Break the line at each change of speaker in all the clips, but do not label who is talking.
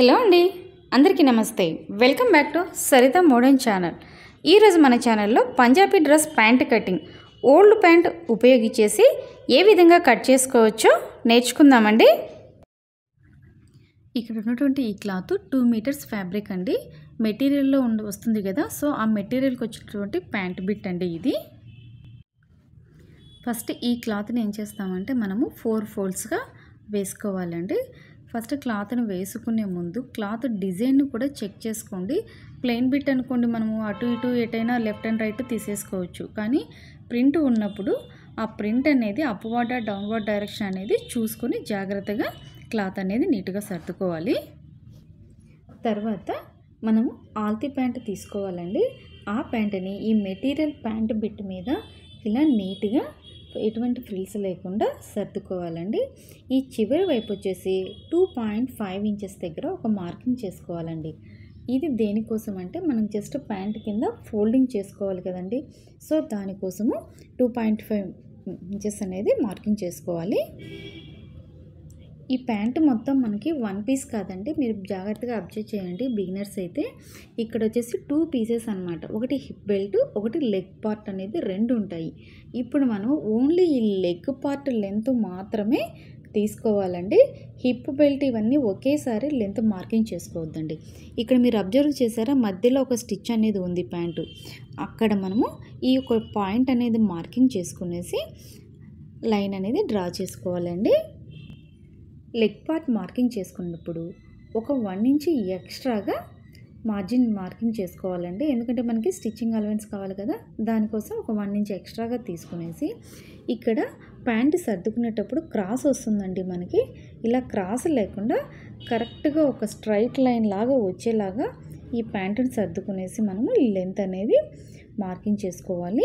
hello అండి అందరికీ namaste welcome back to Saritha modern channel ఈరోజు మన ఛానల్లో Punjabi dress pant cutting old pant ఉపయోగించేసి ఏ విధంగా కట్ చేసుకోవచ్చో నేర్చుకుందామండి ఇక్కడ ఉన్నటువంటి ఈ క్లాత్ టూ మీటర్స్ ఫ్యాబ్రిక్ అండి మెటీరియల్లో ఉండి వస్తుంది కదా సో ఆ మెటీరియల్కి వచ్చినటువంటి ప్యాంట్ బిట్ అండి ఇది ఫస్ట్ ఈ క్లాత్ని ఏం చేస్తామంటే మనము ఫోర్ ఫోల్డ్స్గా వేసుకోవాలండి ఫస్ట్ క్లాత్ని వేసుకునే ముందు క్లాత్ డిజైన్ కూడా చెక్ చేసుకోండి ప్లెయిన్ బిట్ అనుకోండి మనము అటు ఇటు ఎటైనా లెఫ్ట్ అండ్ రైట్ తీసేసుకోవచ్చు కానీ ప్రింట్ ఉన్నప్పుడు ఆ ప్రింట్ అనేది అప్వర్డ్ డౌన్వర్డ్ డైరెక్షన్ అనేది చూసుకొని జాగ్రత్తగా క్లాత్ అనేది నీట్గా సర్దుకోవాలి తర్వాత మనము ఆల్తీ ప్యాంట్ తీసుకోవాలండి ఆ ప్యాంట్ని ఈ మెటీరియల్ ప్యాంట్ బిట్ మీద ఇలా నీట్గా ఎటువంటి ఫ్రిల్స్ లేకుండా సర్దుకోవాలండి ఈ చివరి వైపు వచ్చేసి టూ పాయింట్ ఫైవ్ ఇంచెస్ దగ్గర ఒక మార్కింగ్ చేసుకోవాలండి ఇది దేనికోసం అంటే మనం జస్ట్ ప్యాంట్ కింద ఫోల్డింగ్ చేసుకోవాలి కదండి సో దానికోసము టూ పాయింట్ ఫైవ్ ఇంచెస్ అనేది మార్కింగ్ చేసుకోవాలి ఈ ప్యాంట్ మొత్తం మనకి వన్ పీస్ కాదండి మీరు జాగ్రత్తగా అబ్జర్వ్ చేయండి బిగినర్స్ అయితే ఇక్కడ వచ్చేసి టూ పీసెస్ అనమాట ఒకటి హిప్ బెల్ట్ ఒకటి లెగ్ పార్ట్ అనేది రెండు ఉంటాయి ఇప్పుడు మనం ఓన్లీ ఈ లెగ్ పార్ట్ లెంత్ మాత్రమే తీసుకోవాలండి హిప్ బెల్ట్ ఇవన్నీ ఒకేసారి లెంత్ మార్కింగ్ చేసుకోవద్దండి ఇక్కడ మీరు అబ్జర్వ్ చేసారా మధ్యలో ఒక స్టిచ్ అనేది ఉంది ప్యాంటు అక్కడ మనము ఈ ఒక పాయింట్ అనేది మార్కింగ్ చేసుకునేసి లైన్ అనేది డ్రా చేసుకోవాలండి లెగ్ పార్ట్ మార్కింగ్ చేసుకున్నప్పుడు ఒక వన్ ఇంచ్ ఎక్స్ట్రాగా మార్జిన్ మార్కింగ్ చేసుకోవాలండి ఎందుకంటే మనకి స్టిచ్చింగ్ అలవెన్స్ కావాలి కదా దానికోసం ఒక వన్ ఇంచ్ ఎక్స్ట్రాగా తీసుకునేసి ఇక్కడ ప్యాంట్ సర్దుకునేటప్పుడు క్రాస్ వస్తుందండి మనకి ఇలా క్రాస్ లేకుండా కరెక్ట్గా ఒక స్ట్రైట్ లైన్ లాగా వచ్చేలాగా ఈ ప్యాంటుని సర్దుకునేసి మనము లెంత్ అనేది మార్కింగ్ చేసుకోవాలి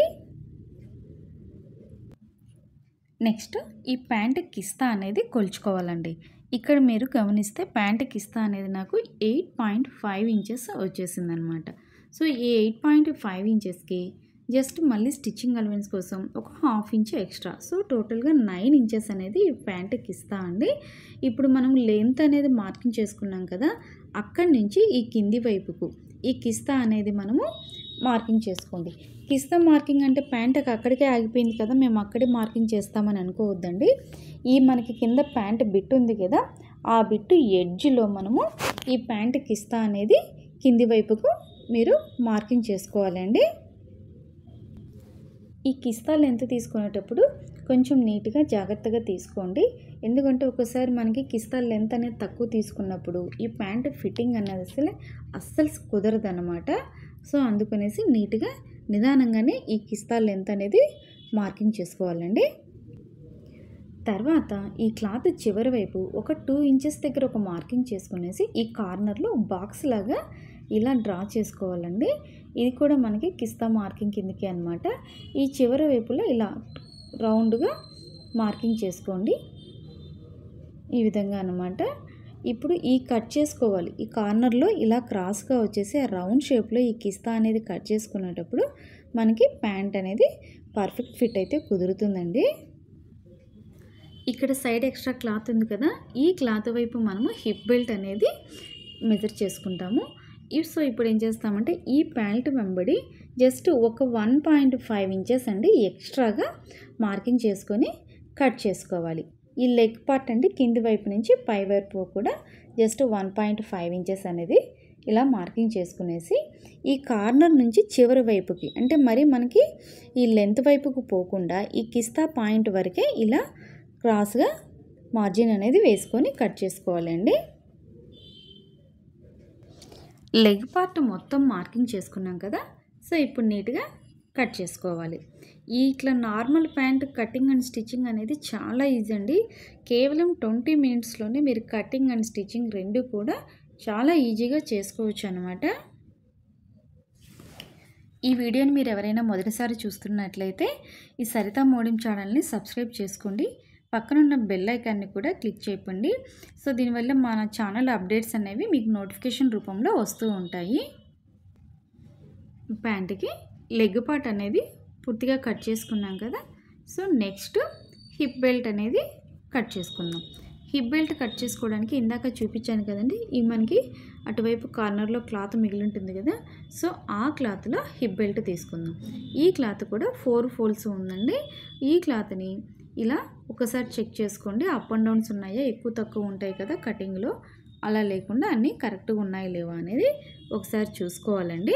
నెక్స్ట్ ఈ ప్యాంట్ కిస్తా అనేది కొలుచుకోవాలండి ఇక్కడ మీరు గమనిస్తే ప్యాంట్ కిస్తా అనేది నాకు ఎయిట్ పాయింట్ ఫైవ్ ఇంచెస్ వచ్చేసింది అనమాట సో ఈ ఎయిట్ పాయింట్ ఫైవ్ ఇంచెస్కి జస్ట్ మళ్ళీ స్టిచ్చింగ్ అలవెన్స్ కోసం ఒక హాఫ్ ఇంచ్ ఎక్స్ట్రా సో టోటల్గా నైన్ ఇంచెస్ అనేది ఈ ప్యాంట్కి ఇస్తా అండి ఇప్పుడు మనం లెంత్ అనేది మార్కింగ్ చేసుకున్నాం కదా అక్కడి నుంచి ఈ కింది వైపుకు ఈ కిస్తా అనేది మనము మార్కింగ్ చేసుకోండి కిస్తా మార్కింగ్ అంటే ప్యాంట్కి అక్కడికే ఆగిపోయింది కదా మేము అక్కడే మార్కింగ్ చేస్తామని అనుకోవద్దండి ఈ మనకి కింద ప్యాంట్ బిట్ ఉంది కదా ఆ బిట్టు ఎడ్జ్లో మనము ఈ ప్యాంట్ కిస్తా అనేది కింది వైపుకు మీరు మార్కింగ్ చేసుకోవాలండి ఈ కిస్తా లెంత్ తీసుకునేటప్పుడు కొంచెం నీట్గా జాగ్రత్తగా తీసుకోండి ఎందుకంటే ఒకసారి మనకి కిస్తా లెంత్ అనేది తక్కువ తీసుకున్నప్పుడు ఈ ప్యాంట్ ఫిట్టింగ్ అనేది అసలు అస్సలు కుదరదన్నమాట సో అందుకనేసి నీట్గా నిదానంగానే ఈ కిస్తా లెంత్ అనేది మార్కింగ్ చేసుకోవాలండి తర్వాత ఈ క్లాత్ చివరి వైపు ఒక టూ ఇంచెస్ దగ్గర ఒక మార్కింగ్ చేసుకునేసి ఈ కార్నర్లో బాక్స్ లాగా ఇలా డ్రా చేసుకోవాలండి ఇది కూడా మనకి కిస్తా మార్కింగ్ కిందకి అనమాట ఈ చివరి వైపులో ఇలా రౌండ్గా మార్కింగ్ చేసుకోండి ఈ విధంగా అనమాట ఇప్పుడు ఈ కట్ చేసుకోవాలి ఈ కార్నర్లో ఇలా క్రాస్గా వచ్చేసి ఆ రౌండ్ షేప్లో ఈ కిస్తా అనేది కట్ చేసుకునేటప్పుడు మనకి ప్యాంట్ అనేది పర్ఫెక్ట్ ఫిట్ అయితే కుదురుతుందండి ఇక్కడ సైడ్ ఎక్స్ట్రా క్లాత్ ఉంది కదా ఈ క్లాత్ వైపు మనము హిప్ బెల్ట్ అనేది మెజర్ చేసుకుంటాము సో ఇప్పుడు ఏం చేస్తామంటే ఈ ప్యాంట్ వెంబడి జస్ట్ ఒక వన్ పాయింట్ ఫైవ్ ఇంచెస్ అండి ఎక్స్ట్రాగా మార్కింగ్ చేసుకొని కట్ చేసుకోవాలి ఈ లెగ్ పార్ట్ అండి కింది వైపు నుంచి పై వైపు కూడా just one point five inches అనేది ఇలా మార్కింగ్ చేసుకునేసి ఈ కార్నర్ నుంచి చివరి వైపుకి అంటే మరి మనకి ఈ లెంత్ వైపుకు పోకుండా ఈ కిస్తా పాయింట్ వరకే ఇలా క్రాస్గా మార్జిన్ అనేది వేసుకొని కట్ చేసుకోవాలండి లెగ్ పార్ట్ మొత్తం మార్కింగ్ చేసుకున్నాం కదా సో ఇప్పుడు నీట్గా కట్ చేసుకోవాలి ఈ ఇట్లా normal pant cutting and stitching అనేది చాలా ఈజీ అండి కేవలం ట్వంటీ మినిట్స్లోనే మీరు కటింగ్ అండ్ స్టిచ్చింగ్ రెండు కూడా చాలా ఈజీగా చేసుకోవచ్చు అనమాట ఈ వీడియోని మీరు ఎవరైనా మొదటిసారి చూస్తున్నట్లయితే ఈ సరిత మోడిం ఛానల్ని సబ్స్క్రైబ్ చేసుకోండి పక్కనున్న బెల్ ఐకాన్ని కూడా క్లిక్ చేయకండి సో దీనివల్ల మన ఛానల్ అప్డేట్స్ అనేవి మీకు నోటిఫికేషన్ రూపంలో వస్తూ ఉంటాయి ప్యాంట్కి లెగ్ పార్ట్ అనేది పూర్తిగా కట్ చేసుకున్నాం కదా సో నెక్స్ట్ హిప్ బెల్ట్ అనేది కట్ చేసుకుందాం హిప్ బెల్ట్ కట్ చేసుకోవడానికి ఇందాక చూపించాను కదండి ఈ మనకి అటువైపు కార్నర్లో క్లాత్ మిగిలి ఉంటుంది కదా సో ఆ క్లాత్లో హిప్ బెల్ట్ తీసుకుందాం ఈ క్లాత్ కూడా ఫోర్ ఫోల్డ్స్ ఉందండి ఈ క్లాత్ని ఇలా ఒకసారి చెక్ చేసుకోండి అప్ అండ్ డౌన్స్ ఉన్నాయా ఎక్కువ తక్కువ ఉంటాయి కదా కటింగ్లో అలా లేకుండా అన్నీ కరెక్ట్గా ఉన్నాయా లేవా అనేది ఒకసారి చూసుకోవాలండి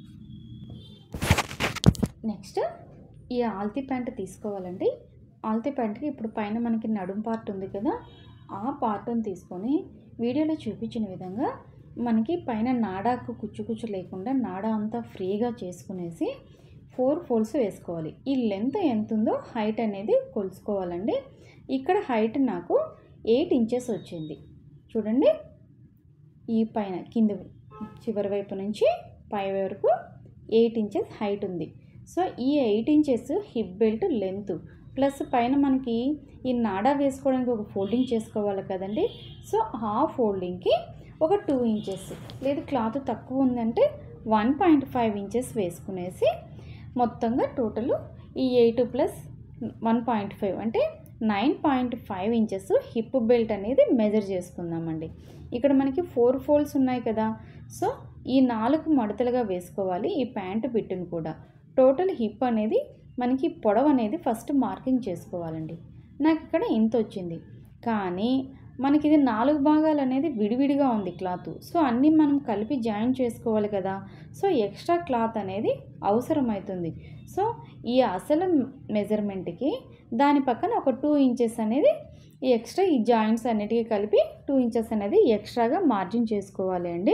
నెక్స్ట్ ఈ ఆల్తీ ప్యాంట్ తీసుకోవాలండి ఆల్తీ ప్యాంట్కి ఇప్పుడు పైన మనకి నడుం పార్ట్ ఉంది కదా ఆ పార్ట్ని తీసుకొని వీడియోలో చూపించిన విధంగా మనకి పైన నాడాకు కుచ్చు కుచ్చు లేకుండా నాడా అంతా ఫ్రీగా చేసుకునేసి ఫోర్ ఫోల్డ్స్ వేసుకోవాలి ఈ లెంత్ ఎంత ఉందో హైట్ అనేది కొలుసుకోవాలండి ఇక్కడ హైట్ నాకు ఎయిట్ ఇంచెస్ వచ్చింది చూడండి ఈ పైన కింద చివరి వైపు నుంచి పై వరకు ఎయిట్ ఇంచెస్ హైట్ ఉంది సో ఈ eight inches hip belt length plus పైన మనకి ఈ నాడా వేసుకోవడానికి ఒక ఫోల్డింగ్ చేసుకోవాలి కదండి సో ఆ ఫోల్డింగ్కి ఒక టూ ఇంచెస్ లేదు క్లాత్ తక్కువ ఉందంటే వన్ పాయింట్ ఫైవ్ ఇంచెస్ వేసుకునేసి మొత్తంగా టోటల్ ఈ eight plus one point five అంటే nine point five inches hip belt అనేది మెజర్ చేసుకుందామండి ఇక్కడ మనకి ఫోర్ ఫోల్డ్స్ ఉన్నాయి కదా సో ఈ నాలుగు మడతలుగా వేసుకోవాలి ఈ ప్యాంటు పిట్టును కూడా టోటల్ హిప్ అనేది మనకి పొడవు అనేది ఫస్ట్ మార్కింగ్ చేసుకోవాలండి నాకు ఇక్కడ ఇంత వచ్చింది కానీ మనకి ఇది నాలుగు భాగాలు అనేది విడివిడిగా ఉంది క్లాత్ సో అన్నీ మనం కలిపి జాయిన్ చేసుకోవాలి కదా సో ఎక్స్ట్రా క్లాత్ అనేది అవసరమవుతుంది సో ఈ అసలు మెజర్మెంట్కి దాని పక్కన ఒక టూ ఇంచెస్ అనేది ఈ ఎక్స్ట్రా ఈ జాయింట్స్ అన్నిటికీ కలిపి టూ ఇంచెస్ అనేది ఎక్స్ట్రాగా మార్జిన్ చేసుకోవాలి అండి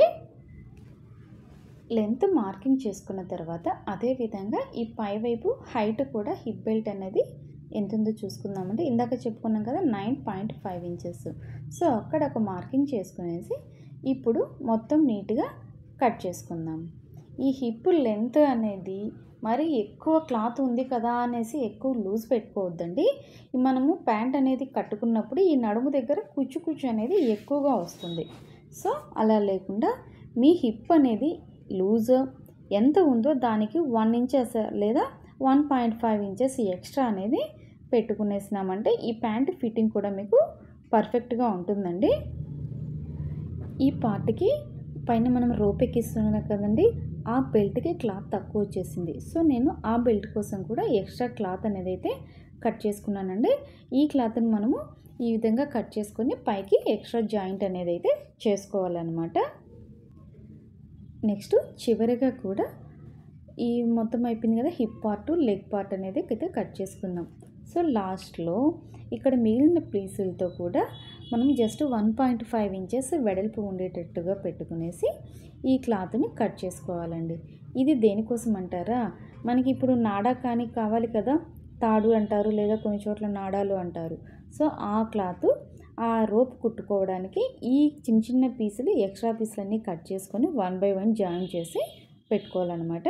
లెంత్ మార్కింగ్ చేసుకున్న తర్వాత అదేవిధంగా ఈ పై వైపు హైట్ కూడా హిప్ బెల్ట్ అనేది ఎంత ఉందో చూసుకుందామంటే ఇందాక చెప్పుకున్నాం కదా nine point five inches so అక్కడ ఒక మార్కింగ్ చేసుకునేసి ఇప్పుడు మొత్తం నీట్గా కట్ చేసుకుందాం ఈ హిప్ లెంత్ అనేది మరి ఎక్కువ క్లాత్ ఉంది కదా అనేసి ఎక్కువ లూజ్ పెట్టుకోవద్దండి మనము ప్యాంట్ అనేది కట్టుకున్నప్పుడు ఈ నడుము దగ్గర కుచ్చు కుచ్చు అనేది ఎక్కువగా వస్తుంది సో అలా లేకుండా మీ హిప్ అనేది లూజ్ ఎంత ఉందో దానికి వన్ ఇంచెస్ లేదా one point five inches extra అనేది పెట్టుకునేసినామంటే ఈ ప్యాంట్ ఫిట్టింగ్ కూడా మీకు పర్ఫెక్ట్గా ఉంటుందండి ఈ పార్ట్కి పైన మనం రోప్ ఎక్కిస్తున్నాం కదండి ఆ బెల్ట్కి క్లాత్ తక్కువ వచ్చేసింది సో నేను ఆ బెల్ట్ కోసం కూడా ఎక్స్ట్రా క్లాత్ అనేది అయితే కట్ చేసుకున్నానండి ఈ క్లాత్ని మనము ఈ విధంగా కట్ చేసుకొని పైకి ఎక్స్ట్రా జాయింట్ అనేది అయితే చేసుకోవాలన్నమాట నెక్స్ట్ చివరిగా కూడా ఈ మొత్తం అయిపోయింది కదా హిప్ పార్ట్ లెగ్ పార్ట్ అనేది అయితే కట్ చేసుకుందాం సో లాస్ట్లో ఇక్కడ మిగిలిన పీసులతో కూడా మనం just one point five inches వెడల్పు ఉండేటట్టుగా పెట్టుకునేసి ఈ క్లాత్ని కట్ చేసుకోవాలండి ఇది దేనికోసం అంటారా మనకి ఇప్పుడు నాడా కానీ కావాలి కదా తాడు అంటారు లేదా కొన్ని చోట్ల నాడాలు అంటారు సో ఆ క్లాత్ ఆ రోప్ కుట్టుకోవడానికి ఈ చిన్న చిన్న పీసులు ఎక్స్ట్రా పీసులన్నీ కట్ చేసుకొని వన్ బై వన్ జాయిన్ చేసి పెట్టుకోవాలన్నమాట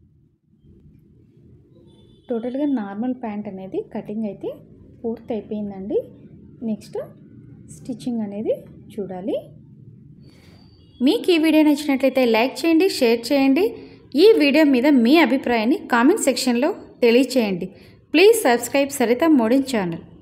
టోటల్గా నార్మల్ ప్యాంట్ అనేది కటింగ్ అయితే పూర్తి అయిపోయిందండి నెక్స్ట్ స్టిచ్చింగ్ అనేది చూడాలి మీకు ఈ వీడియో నచ్చినట్లయితే లైక్ చేయండి షేర్ చేయండి ఈ వీడియో మీద మీ అభిప్రాయాన్ని కామెంట్ సెక్షన్లో తెలియచేయండి please subscribe Saritha model channel